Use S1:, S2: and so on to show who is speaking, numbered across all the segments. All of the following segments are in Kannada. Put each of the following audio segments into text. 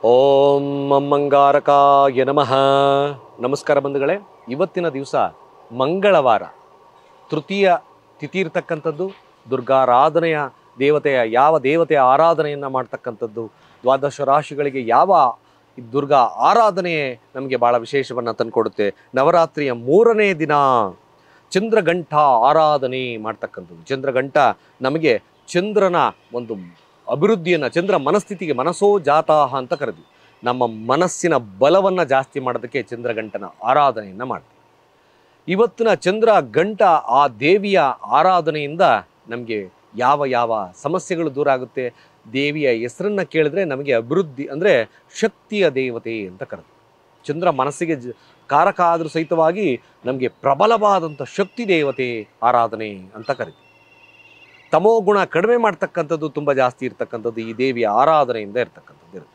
S1: ಓಂ ಮಂಗಾರಕಾಯ ನಮಃ ನಮಸ್ಕಾರ ಬಂಧುಗಳೇ ಇವತ್ತಿನ ದಿವಸ ಮಂಗಳವಾರ ತೃತೀಯ ತಿಥಿ ಇರ್ತಕ್ಕಂಥದ್ದು ದುರ್ಗಾರಾಧನೆಯ ದೇವತೆಯ ಯಾವ ದೇವತೆಯ ಆರಾಧನೆಯನ್ನು ಮಾಡ್ತಕ್ಕಂಥದ್ದು ದ್ವಾದಶ ರಾಶಿಗಳಿಗೆ ಯಾವ ಈ ದುರ್ಗಾ ಆರಾಧನೆ ನಮಗೆ ಭಾಳ ವಿಶೇಷವನ್ನು ತಂದುಕೊಡುತ್ತೆ ನವರಾತ್ರಿಯ ಮೂರನೇ ದಿನ ಚಂದ್ರಗಂಠ ಆರಾಧನೆ ಮಾಡ್ತಕ್ಕಂಥದ್ದು ಚಂದ್ರಗಂಠ ನಮಗೆ ಚಂದ್ರನ ಒಂದು ಅಭಿವೃದ್ಧಿಯನ್ನು ಚಂದ್ರ ಮನಸ್ಥಿತಿಗೆ ಮನಸ್ಸೋ ಜಾತಾಹ ಅಂತ ಕರೆದ್ವಿ ನಮ್ಮ ಮನಸ್ಸಿನ ಬಲವನ್ನು ಜಾಸ್ತಿ ಮಾಡೋದಕ್ಕೆ ಚಂದ್ರಗಂಟನ ಆರಾಧನೆಯನ್ನು ಮಾಡ್ತೀವಿ ಇವತ್ತಿನ ಚಂದ್ರ ಗಂಟ ಆ ದೇವಿಯ ಆರಾಧನೆಯಿಂದ ನಮಗೆ ಯಾವ ಯಾವ ಸಮಸ್ಯೆಗಳು ದೂರ ಆಗುತ್ತೆ ದೇವಿಯ ಹೆಸರನ್ನ ಕೇಳಿದ್ರೆ ನಮಗೆ ಅಭಿವೃದ್ಧಿ ಅಂದರೆ ಶಕ್ತಿಯ ದೇವತೆ ಅಂತ ಕರೆದು ಚಂದ್ರ ಮನಸ್ಸಿಗೆ ಜ ಕಾರಕ ಆದರೂ ಸಹಿತವಾಗಿ ನಮಗೆ ಪ್ರಬಲವಾದಂಥ ಶಕ್ತಿ ದೇವತೆ ಆರಾಧನೆ ಅಂತ ಕರಿತೀವಿ ತಮೋ ಗುಣ ಕಡಿಮೆ ಮಾಡ್ತಕ್ಕಂಥದ್ದು ತುಂಬ ಜಾಸ್ತಿ ಇರ್ತಕ್ಕಂಥದ್ದು ಈ ದೇವಿಯ ಆರಾಧನೆಯಿಂದ ಇರ್ತಕ್ಕಂಥದ್ದು ಇರುತ್ತೆ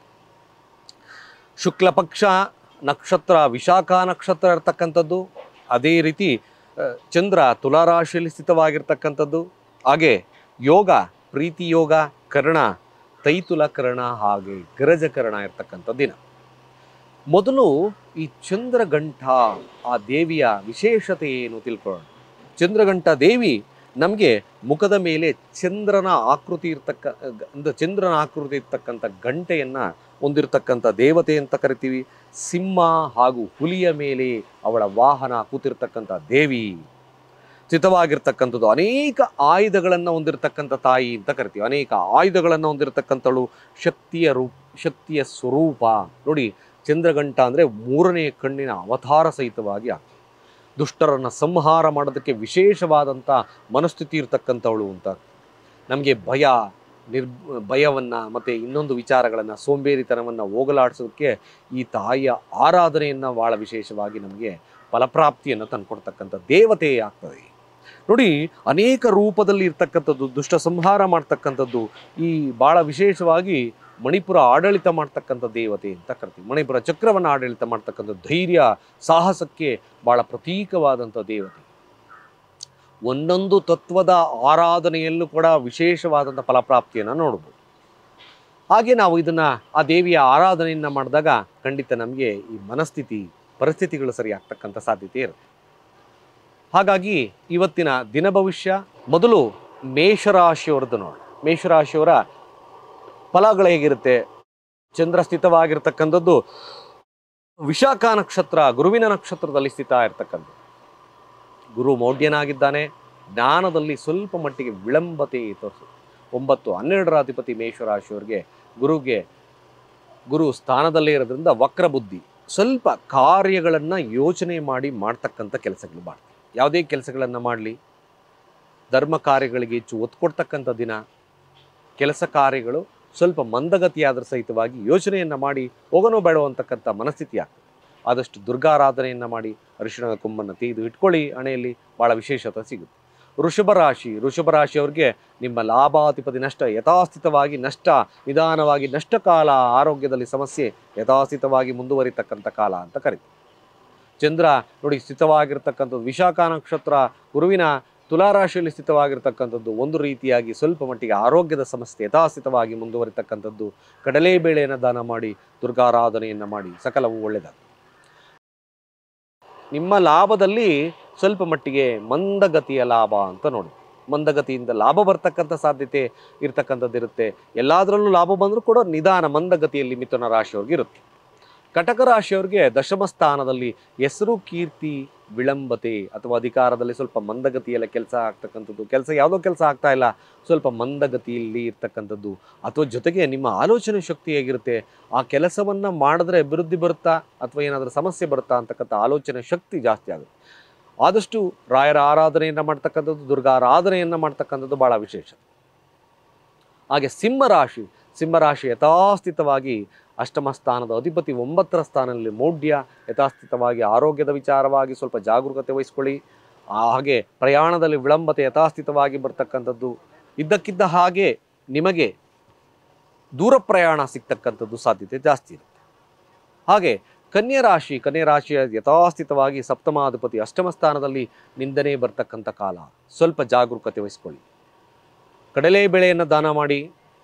S1: ಶುಕ್ಲ ಪಕ್ಷ ನಕ್ಷತ್ರ ವಿಶಾಖ ನಕ್ಷತ್ರ ಇರ್ತಕ್ಕಂಥದ್ದು ಅದೇ ರೀತಿ ಆ, ಚಂದ್ರ ತುಲಾರಾಶಿಯಲ್ಲಿ ಸ್ಥಿತವಾಗಿರ್ತಕ್ಕಂಥದ್ದು ಹಾಗೆ ಯೋಗ ಪ್ರೀತಿ ಯೋಗ ಕರ್ಣ ತೈತುಲ ಕರ್ಣ ಹಾಗೆ ಗರಜ ಕರ್ಣ ಇರ್ತಕ್ಕಂಥ ದಿನ ಮೊದಲು ಈ ಚಂದ್ರಗಂಠ ಆ ದೇವಿಯ ವಿಶೇಷತೆ ಏನು ತಿಳ್ಕೊಳ್ಳೋಣ ಚಂದ್ರಗಂಠ ದೇವಿ ನಮಗೆ ಮುಖದ ಮೇಲೆ ಚಂದ್ರನ ಆಕೃತಿ ಇರ್ತಕ್ಕ ಅಂದ್ರೆ ಚಂದ್ರನ ಆಕೃತಿ ಇರ್ತಕ್ಕಂಥ ಗಂಟೆಯನ್ನು ಹೊಂದಿರತಕ್ಕಂಥ ದೇವತೆ ಅಂತ ಕರಿತೀವಿ ಸಿಂಹ ಹಾಗೂ ಹುಲಿಯ ಮೇಲೆ ಅವಳ ವಾಹನ ಕೂತಿರ್ತಕ್ಕಂಥ ದೇವಿ ಸ್ಥಿತವಾಗಿರ್ತಕ್ಕಂಥದ್ದು ಅನೇಕ ಆಯುಧಗಳನ್ನು ಹೊಂದಿರತಕ್ಕಂಥ ತಾಯಿ ಅಂತ ಕರಿತೀವಿ ಅನೇಕ ಆಯುಧಗಳನ್ನು ಹೊಂದಿರತಕ್ಕಂಥಳು ಶಕ್ತಿಯ ರೂಪ ಶಕ್ತಿಯ ಸ್ವರೂಪ ನೋಡಿ ಚಂದ್ರಗಂಟ ಅಂದರೆ ಮೂರನೇ ಕಣ್ಣಿನ ಅವತಾರ ಸಹಿತವಾಗಿ ಆಗ್ತದೆ ದುಷ್ಟರನ್ನು ಸಂಹಾರ ಮಾಡೋದಕ್ಕೆ ವಿಶೇಷವಾದಂಥ ಮನಸ್ಥಿತಿ ಇರ್ತಕ್ಕಂಥವಳು ಅಂತ ನಮಗೆ ಭಯ ನಿರ್ ಭಯವನ್ನು ಮತ್ತು ಇನ್ನೊಂದು ವಿಚಾರಗಳನ್ನು ಸೋಂಬೇರಿತನವನ್ನು ಹೋಗಲಾಡಿಸೋದಕ್ಕೆ ಈ ತಾಯಿಯ ಆರಾಧನೆಯನ್ನು ಭಾಳ ವಿಶೇಷವಾಗಿ ನಮಗೆ ಫಲಪ್ರಾಪ್ತಿಯನ್ನು ತಂದುಕೊಡ್ತಕ್ಕಂಥ ದೇವತೆ ಆಗ್ತದೆ ನೋಡಿ ಅನೇಕ ರೂಪದಲ್ಲಿ ಇರ್ತಕ್ಕಂಥದ್ದು ದುಷ್ಟ ಸಂಹಾರ ಮಾಡ್ತಕ್ಕಂಥದ್ದು ಈ ಭಾಳ ವಿಶೇಷವಾಗಿ ಮಣಿಪುರ ಆಡಳಿತ ಮಾಡ್ತಕ್ಕಂಥ ದೇವತೆ ಅಂತ ಕರಿತೀವಿ ಮಣಿಪುರ ಚಕ್ರವನ್ನು ಆಡಳಿತ ಮಾಡ್ತಕ್ಕಂಥ ಧೈರ್ಯ ಸಾಹಸಕ್ಕೆ ಭಾಳ ಪ್ರತೀಕವಾದಂಥ ದೇವತೆ ಒಂದೊಂದು ತತ್ವದ ಆರಾಧನೆಯಲ್ಲೂ ಕೂಡ ವಿಶೇಷವಾದಂಥ ಫಲಪ್ರಾಪ್ತಿಯನ್ನು ನೋಡ್ಬೋದು ಹಾಗೆ ನಾವು ಇದನ್ನು ಆ ದೇವಿಯ ಆರಾಧನೆಯನ್ನು ಮಾಡಿದಾಗ ಖಂಡಿತ ನಮಗೆ ಈ ಮನಸ್ಥಿತಿ ಪರಿಸ್ಥಿತಿಗಳು ಸರಿ ಆಗ್ತಕ್ಕಂಥ ಸಾಧ್ಯತೆ ಇರುತ್ತೆ ಹಾಗಾಗಿ ಇವತ್ತಿನ ದಿನ ಭವಿಷ್ಯ ಮೊದಲು ಮೇಷರಾಶಿಯವರದ್ದು ನೋಡಿ ಮೇಷರಾಶಿಯವರ ಫಲಗಳು ಹೇಗಿರುತ್ತೆ ಚಂದ್ರ ಸ್ಥಿತವಾಗಿರ್ತಕ್ಕಂಥದ್ದು ವಿಶಾಖ ನಕ್ಷತ್ರ ಗುರುವಿನ ನಕ್ಷತ್ರದಲ್ಲಿ ಸ್ಥಿತ ಇರ್ತಕ್ಕಂಥದ್ದು ಗುರು ಮೌಢ್ಯನಾಗಿದ್ದಾನೆ ಜ್ಞಾನದಲ್ಲಿ ಸ್ವಲ್ಪ ಮಟ್ಟಿಗೆ ವಿಳಂಬತೆ ತೋರಿಸು ಒಂಬತ್ತು ಹನ್ನೆರಡರ ಅಧಿಪತಿ ಮೇಷರಾಶಿಯವರಿಗೆ ಗುರುಗೆ ಗುರು ಸ್ಥಾನದಲ್ಲೇ ಇರೋದ್ರಿಂದ ವಕ್ರ ಬುದ್ಧಿ ಸ್ವಲ್ಪ ಕಾರ್ಯಗಳನ್ನು ಯೋಚನೆ ಮಾಡಿ ಮಾಡ್ತಕ್ಕಂಥ ಕೆಲಸಗಳು ಮಾಡ್ತಾರೆ ಯಾವುದೇ ಕೆಲಸಗಳನ್ನು ಮಾಡಲಿ ಧರ್ಮ ಕಾರ್ಯಗಳಿಗೆ ಹೆಚ್ಚು ಒತ್ತು ಕೊಡ್ತಕ್ಕಂಥ ದಿನ ಕೆಲಸ ಕಾರ್ಯಗಳು ಸ್ವಲ್ಪ ಮಂದಗತಿಯಾದ್ರ ಸಹಿತವಾಗಿ ಯೋಚನೆಯನ್ನು ಮಾಡಿ ಹೋಗೋನೋ ಬೇಡೋ ಅಂತಕ್ಕಂಥ ಮನಸ್ಥಿತಿ ಆಗ್ತದೆ ಆದಷ್ಟು ದುರ್ಗಾರಾಧನೆಯನ್ನು ಮಾಡಿ ಅರಿಶಿಣದ ಕೊಂಬನ್ನು ತೆಗೆದು ಇಟ್ಕೊಳ್ಳಿ ಹಣೆಯಲ್ಲಿ ಭಾಳ ವಿಶೇಷತೆ ಸಿಗುತ್ತೆ ವೃಷಭ ರಾಶಿ ವೃಷಭ ರಾಶಿಯವ್ರಿಗೆ ನಿಮ್ಮ ಲಾಭಾಧಿಪತಿ ನಷ್ಟ ಯಥಾಸ್ಥಿತವಾಗಿ ನಷ್ಟ ನಿಧಾನವಾಗಿ ನಷ್ಟ ಕಾಲ ಆರೋಗ್ಯದಲ್ಲಿ ಸಮಸ್ಯೆ ಯಥಾಸ್ಥಿತವಾಗಿ ಮುಂದುವರಿತಕ್ಕಂಥ ಕಾಲ ಅಂತ ಕರಿತೀವಿ ಚಂದ್ರ ನೋಡಿ ಸ್ಥಿತವಾಗಿರ್ತಕ್ಕಂಥದ್ದು ವಿಶಾಖ ನಕ್ಷತ್ರ ಗುರುವಿನ ತುಲಾರಾಶಿಯಲ್ಲಿ ಸ್ಥಿತವಾಗಿರ್ತಕ್ಕಂಥದ್ದು ಒಂದು ರೀತಿಯಾಗಿ ಸ್ವಲ್ಪ ಮಟ್ಟಿಗೆ ಆರೋಗ್ಯದ ಸಮಸ್ಯೆ ಯಥಾಸ್ಥಿತವಾಗಿ ಮುಂದುವರಿತಕ್ಕಂಥದ್ದು ಕಡಲೆಬೇಳೆಯನ್ನು ದಾನ ಮಾಡಿ ದುರ್ಗಾರಾಧನೆಯನ್ನು ಮಾಡಿ ಸಕಲವು ಒಳ್ಳೆಯದಾಗ್ತದೆ ನಿಮ್ಮ ಲಾಭದಲ್ಲಿ ಸ್ವಲ್ಪ ಮಟ್ಟಿಗೆ ಮಂದಗತಿಯ ಲಾಭ ಅಂತ ನೋಡಿ ಮಂದಗತಿಯಿಂದ ಲಾಭ ಬರ್ತಕ್ಕಂಥ ಸಾಧ್ಯತೆ ಇರ್ತಕ್ಕಂಥದ್ದು ಇರುತ್ತೆ ಎಲ್ಲದರಲ್ಲೂ ಲಾಭ ಬಂದರೂ ಕೂಡ ನಿಧಾನ ಮಂದಗತಿಯಲ್ಲಿ ಮಿಥುನ ರಾಶಿಯವ್ರಿಗೆ ಇರುತ್ತೆ ಕಟಕ ರಾಶಿಯವ್ರಿಗೆ ದಶಮ ಸ್ಥಾನದಲ್ಲಿ ಹೆಸರು ಕೀರ್ತಿ ವಿಳಂಬತೆ ಅಥವಾ ಅಧಿಕಾರದಲ್ಲಿ ಸ್ವಲ್ಪ ಮಂದಗತಿಯಲ್ಲ ಕೆಲಸ ಆಗ್ತಕ್ಕಂಥದ್ದು ಕೆಲಸ ಯಾವುದೋ ಕೆಲಸ ಆಗ್ತಾ ಇಲ್ಲ ಸ್ವಲ್ಪ ಮಂದಗತಿಯಲ್ಲಿ ಇರ್ತಕ್ಕಂಥದ್ದು ಅಥವಾ ಜೊತೆಗೆ ನಿಮ್ಮ ಆಲೋಚನೆ ಶಕ್ತಿ ಹೇಗಿರುತ್ತೆ ಆ ಕೆಲಸವನ್ನು ಮಾಡಿದ್ರೆ ಅಭಿವೃದ್ಧಿ ಬರುತ್ತಾ ಅಥವಾ ಏನಾದರೂ ಸಮಸ್ಯೆ ಬರುತ್ತಾ ಅಂತಕ್ಕಂಥ ಆಲೋಚನೆ ಶಕ್ತಿ ಜಾಸ್ತಿ ಆಗುತ್ತೆ ಆದಷ್ಟು ರಾಯರ ಆರಾಧನೆಯನ್ನು ಮಾಡ್ತಕ್ಕಂಥದ್ದು ದುರ್ಗಾರಾಧನೆಯನ್ನು ಮಾಡ್ತಕ್ಕಂಥದ್ದು ಭಾಳ ವಿಶೇಷ ಹಾಗೆ ಸಿಂಹರಾಶಿ ಸಿಂಹರಾಶಿ ಯಥಾಸ್ಥಿತವಾಗಿ ಅಷ್ಟಮ ಸ್ಥಾನದ ಅಧಿಪತಿ ಒಂಬತ್ತರ ಸ್ಥಾನದಲ್ಲಿ ಮೌಢ್ಯ ಯಥಾಸ್ಥಿತವಾಗಿ ಆರೋಗ್ಯದ ವಿಚಾರವಾಗಿ ಸ್ವಲ್ಪ ಜಾಗರೂಕತೆ ವಹಿಸ್ಕೊಳ್ಳಿ ಹಾಗೆ ಪ್ರಯಾಣದಲ್ಲಿ ವಿಳಂಬತೆ ಯಥಾಸ್ಥಿತವಾಗಿ ಬರ್ತಕ್ಕಂಥದ್ದು ಇದ್ದಕ್ಕಿದ್ದ ಹಾಗೆ ನಿಮಗೆ ದೂರ ಪ್ರಯಾಣ ಸಿಗ್ತಕ್ಕಂಥದ್ದು ಸಾಧ್ಯತೆ ಜಾಸ್ತಿ ಇರುತ್ತೆ ಹಾಗೆ ಕನ್ಯಾ ರಾಶಿ ಕನ್ಯಾ ರಾಶಿಯ ಯಥಾಸ್ಥಿತವಾಗಿ ಸಪ್ತಮಾಧಿಪತಿ ಅಷ್ಟಮ ಸ್ಥಾನದಲ್ಲಿ ನಿಂದನೆ ಬರ್ತಕ್ಕಂಥ ಕಾಲ ಸ್ವಲ್ಪ ಜಾಗರೂಕತೆ ವಹಿಸ್ಕೊಳ್ಳಿ ಕಡಲೆ ಬೆಳೆಯನ್ನು ದಾನ ಮಾಡಿ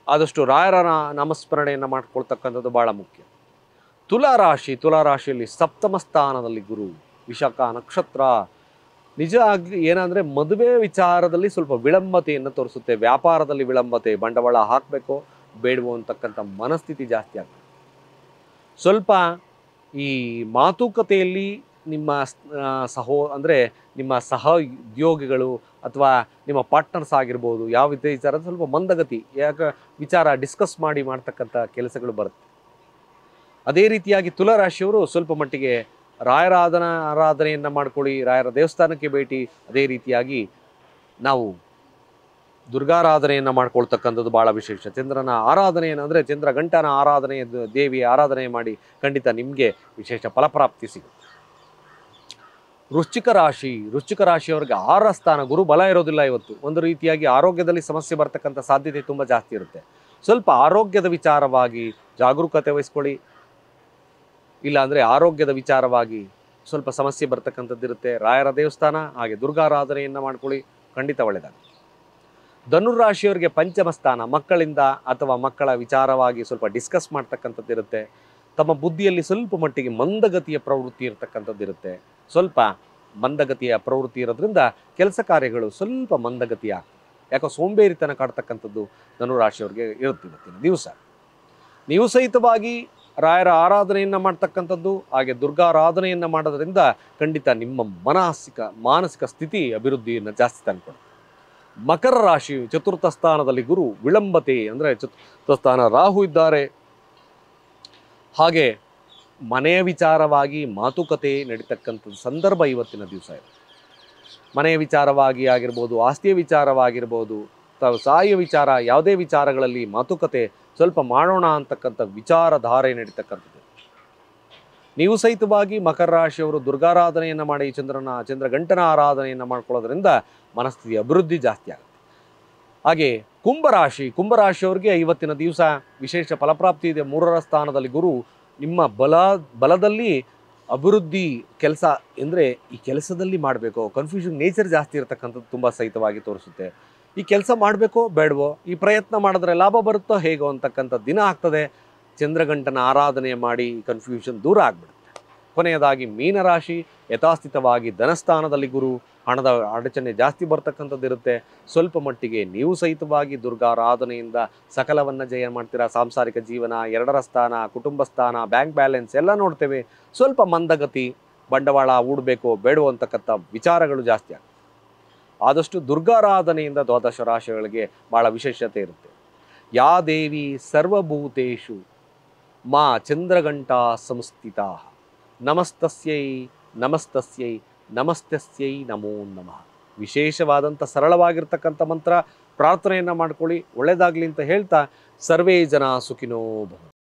S1: ಆದಷ್ಟು ರಾಯರ ನಾ- ನಾಮಸ್ಮರಣೆಯನ್ನು ಮಾಡ್ಕೊಳ್ತಕ್ಕಂಥದ್ದು ಭಾಳ ಮುಖ್ಯ ತುಲಾ ರಾಶಿ ತುಲಾ ರಾಶಿಯಲ್ಲಿ ಸಪ್ತಮ ಸ್ಥಾನದಲ್ಲಿ ಗುರು ವಿಶಾಖ ನಕ್ಷತ್ರ ನಿಜ ಆಗಿ ಏನಂದರೆ ಮದುವೆ ವಿಚಾರದಲ್ಲಿ ಸ್ವಲ್ಪ ವಿಳಂಬತೆಯನ್ನು ತೋರಿಸುತ್ತೆ ವ್ಯಾಪಾರದಲ್ಲಿ ವಿಳಂಬತೆ ಬಂಡವಾಳ ಹಾಕಬೇಕು ಬೇಡವೋ ಅಂತಕ್ಕಂಥ ಮನಸ್ಥಿತಿ ಜಾಸ್ತಿ ಆಗ್ತದೆ ಸ್ವಲ್ಪ ಈ ಮಾತುಕತೆಯಲ್ಲಿ ನಿಮ್ಮ ಸ್- ಆ, ಸಹೋ ಅಂದರೆ ನಿಮ್ಮ ಸಹ ಉದ್ಯೋಗಿಗಳು ಅಥವಾ ನಿಮ್ಮ ಪಾರ್ಟ್ನರ್ಸ್ ಆಗಿರ್ಬೋದು ಯಾವ ಇದೇ ವಿಚಾರ ಸ್ವಲ್ಪ ಮಂದಗತಿ ಯಾಕೆ ವಿಚಾರ ಡಿಸ್ಕಸ್ ಮಾಡಿ ಮಾಡ್ತಕ್ಕಂಥ ಕೆಲಸಗಳು ಬರುತ್ತೆ ಅದೇ ರೀತಿಯಾಗಿ ತುಲಾರಾಶಿಯವರು ಸ್ವಲ್ಪ ಮಟ್ಟಿಗೆ ರಾಯರ ಆದನ ಆರಾಧನೆಯನ್ನು ಮಾಡ್ಕೊಳ್ಳಿ ರಾಯರ ದೇವಸ್ಥಾನಕ್ಕೆ ಭೇಟಿ ಅದೇ ರೀತಿಯಾಗಿ ನಾವು ದುರ್ಗಾರಾಧನೆಯನ್ನು ಮಾಡ್ಕೊಳ್ತಕ್ಕಂಥದ್ದು ಭಾಳ ವಿಶೇಷ ಚಂದ್ರನ ಆರಾಧನೆ ಏನಂದರೆ ಚಂದ್ರ ಗಂಟನ ಆರಾಧನೆ ದ- ದೇವಿಯ ಆರಾಧನೆ ಮಾಡಿ ಖಂಡಿತ ನಿಮಗೆ ವಿಶೇಷ ಫಲಪ್ರಾಪ್ತಿ ಸಿಗುತ್ತೆ ವೃಶ್ಚಿಕ ರಾಶಿ ವೃಶ್ಚಿಕ ರಾಶಿಯವರಿಗೆ ಆರ ಸ್ಥಾನ ಗುರು ಬಲ ಇರೋದಿಲ್ಲ ಇವತ್ತು ಒಂದು ರೀತಿಯಾಗಿ ಆರೋಗ್ಯದಲ್ಲಿ ಸಮಸ್ಯೆ ಬರ್ತಕ್ಕಂಥ ಸಾಧ್ಯತೆ ತುಂಬ ಜಾಸ್ತಿ ಇರುತ್ತೆ ಸ್ವಲ್ಪ ಆರೋಗ್ಯದ ವಿಚಾರವಾಗಿ ಜಾಗರೂಕತೆ ವಹಿಸ್ಕೊಳ್ಳಿ ಇಲ್ಲಾಂದರೆ ಆರೋಗ್ಯದ ವಿಚಾರವಾಗಿ ಸ್ವಲ್ಪ ಸಮಸ್ಯೆ ಬರ್ತಕ್ಕಂಥದ್ದು ಇರುತ್ತೆ ರಾಯರ ದೇವಸ್ಥಾನ ಹಾಗೆ ದುರ್ಗಾರಾಧನೆಯನ್ನು ಮಾಡ್ಕೊಳ್ಳಿ ಖಂಡಿತ ಒಳ್ಳೆಯದಾಗುತ್ತೆ ಧನುರಾಶಿಯವರಿಗೆ ಪಂಚಮ ಸ್ಥಾನ ಮಕ್ಕಳಿಂದ ಅಥವಾ ಮಕ್ಕಳ ವಿಚಾರವಾಗಿ ಸ್ವಲ್ಪ ಡಿಸ್ಕಸ್ ಮಾಡ್ತಕ್ಕಂಥದ್ದು ಇರುತ್ತೆ ತಮ್ಮ ಬುದ್ಧಿಯಲ್ಲಿ ಸ್ವಲ್ಪ ಮಟ್ಟಿಗೆ ಮಂದಗತಿಯ ಪ್ರವೃತ್ತಿ ಇರತಕ್ಕಂಥದ್ದು ಇರುತ್ತೆ ಸ್ವಲ್ಪ ಮಂದಗತಿಯ ಪ್ರವೃತ್ತಿ ಇರೋದ್ರಿಂದ ಕೆಲಸ ಕಾರ್ಯಗಳು ಸ್ವಲ್ಪ ಮಂದಗತಿಯ ಯಾಕೋ ಸೋಂಬೇರಿತನ ಕಾಡ್ತಕ್ಕಂಥದ್ದು ಧನುರಾಶಿಯವರಿಗೆ ಇರುತ್ತೆ ಇವತ್ತಿನ ದಿವಸ ನೀವು ಸಹಿತವಾಗಿ ರಾಯರ ಆರಾಧನೆಯನ್ನು ಮಾಡ್ತಕ್ಕಂಥದ್ದು ಹಾಗೆ ದುರ್ಗಾರಾಧನೆಯನ್ನು ಮಾಡೋದ್ರಿಂದ ಖಂಡಿತ ನಿಮ್ಮ ಮಾನಸಿಕ ಮಾನಸಿಕ ಸ್ಥಿತಿ ಅಭಿವೃದ್ಧಿಯನ್ನು ಜಾಸ್ತಿ ತಂದ್ಕೊಡುತ್ತೆ ಮಕರ ರಾಶಿ ಚತುರ್ಥ ಸ್ಥಾನದಲ್ಲಿ ಗುರು ವಿಳಂಬತೆ ಅಂದರೆ ಚತುರ್ಥ ಸ್ಥಾನ ರಾಹು ಇದ್ದಾರೆ ಹಾಗೆ ಮನೆಯ ವಿಚಾರವಾಗಿ ಮಾತುಕತೆ ನಡೀತಕ್ಕಂಥದ್ದು ಸಂದರ್ಭ ಇವತ್ತಿನ ದಿವಸ ಇದೆ ಮನೆಯ ವಿಚಾರವಾಗಿ ಆಗಿರ್ಬೋದು ಆಸ್ತಿಯ ವಿಚಾರವಾಗಿರ್ಬೋದು ತಾವು ಸಾಯ ವಿಚಾರ ಯಾವುದೇ ವಿಚಾರಗಳಲ್ಲಿ ಮಾತುಕತೆ ಸ್ವಲ್ಪ ಮಾಡೋಣ ಅಂತಕ್ಕಂಥ ವಿಚಾರಧಾರೆ ನಡೀತಕ್ಕಂಥದ್ದು ನೀವು ಸಹಿತವಾಗಿ ಮಕರ ರಾಶಿಯವರು ದುರ್ಗಾರಾಧನೆಯನ್ನು ಮಾಡಿ ಚಂದ್ರನ ಚಂದ್ರಗಂಟನ ಆರಾಧನೆಯನ್ನು ಮಾಡ್ಕೊಳ್ಳೋದ್ರಿಂದ ಮನಸ್ಥಿತಿ ಅಭಿವೃದ್ಧಿ ಜಾಸ್ತಿ ಆಗುತ್ತೆ ಹಾಗೆ ಕುಂಭರಾಶಿ ಕುಂಭರಾಶಿಯವರಿಗೆ ಇವತ್ತಿನ ದಿವಸ ವಿಶೇಷ ಫಲಪ್ರಾಪ್ತಿ ಇದೆ ಮೂರರ ಸ್ಥಾನದಲ್ಲಿ ಗುರು ನಿಮ್ಮ ಬಲ ಬಲದಲ್ಲಿ ಅಭಿವೃದ್ಧಿ ಕೆಲಸ ಅಂದರೆ ಈ ಕೆಲಸದಲ್ಲಿ ಮಾಡಬೇಕು ಕನ್ಫ್ಯೂಷನ್ ನೇಚರ್ ಜಾಸ್ತಿ ಇರತಕ್ಕಂಥದ್ದು ತುಂಬ ಸಹಿತವಾಗಿ ತೋರಿಸುತ್ತೆ ಈ ಕೆಲಸ ಮಾಡಬೇಕೋ ಬೇಡವೋ ಈ ಪ್ರಯತ್ನ ಮಾಡಿದ್ರೆ ಲಾಭ ಬರುತ್ತೋ ಹೇಗೋ ಅಂತಕ್ಕಂಥ ದಿನ ಆಗ್ತದೆ ಚಂದ್ರಗಂಟನ ಆರಾಧನೆ ಮಾಡಿ ಕನ್ಫ್ಯೂಷನ್ ದೂರ ಆಗಿಬಿಡುತ್ತೆ ಕೊನೆಯದಾಗಿ ಮೀನರಾಶಿ ಯಥಾಸ್ಥಿತವಾಗಿ ಧನಸ್ಥಾನದಲ್ಲಿ ಗುರು ಹಣದ ಅಡಚಣೆ ಜಾಸ್ತಿ ಬರ್ತಕ್ಕಂಥದ್ದು ಇರುತ್ತೆ ಸ್ವಲ್ಪ ಮಟ್ಟಿಗೆ ನೀವು ಸಹಿತವಾಗಿ ದುರ್ಗಾರಾಧನೆಯಿಂದ ಸಕಲವನ್ನು ಜಯ ಮಾಡ್ತೀರಾ ಸಾಂಸಾರಿಕ ಜೀವನ ಎರಡರ ಸ್ಥಾನ ಕುಟುಂಬ ಸ್ಥಾನ ಬ್ಯಾಂಕ್ ಬ್ಯಾಲೆನ್ಸ್ ಎಲ್ಲ ನೋಡ್ತೇವೆ ಸ್ವಲ್ಪ ಮಂದಗತಿ ಬಂಡವಾಳ ಹೂಡಬೇಕು ಬೇಡವೋ ಅಂತಕ್ಕಂಥ ವಿಚಾರಗಳು ಜಾಸ್ತಿ ಆಗ್ತವೆ ಆದಷ್ಟು ದುರ್ಗಾರಾಧನೆಯಿಂದ ದ್ವಾದಶ ರಾಶಿಗಳಿಗೆ ಭಾಳ ವಿಶೇಷತೆ ಇರುತ್ತೆ ಯಾ ದೇವಿ ಸರ್ವಭೂತೇಷು ಮಾ ಚಂದ್ರಗಂಟಾ ಸಂಸ್ಥಿತಾ ನಮಸ್ತಸ್ಯೈ ನಮಸ್ತಸ್ಯೈ ನಮಸ್ತಸ್ಯೈ ನಮೋ ನಮಃ ವಿಶೇಷವಾದಂಥ ಸರಳವಾಗಿರ್ತಕ್ಕಂಥ ಮಂತ್ರ ಪ್ರಾರ್ಥನೆಯನ್ನು ಮಾಡ್ಕೊಳ್ಳಿ ಒಳ್ಳೆಯದಾಗಲಿ ಅಂತ ಹೇಳ್ತಾ ಸರ್ವೇ ಜನ ಸುಖಿನೋ ಭವ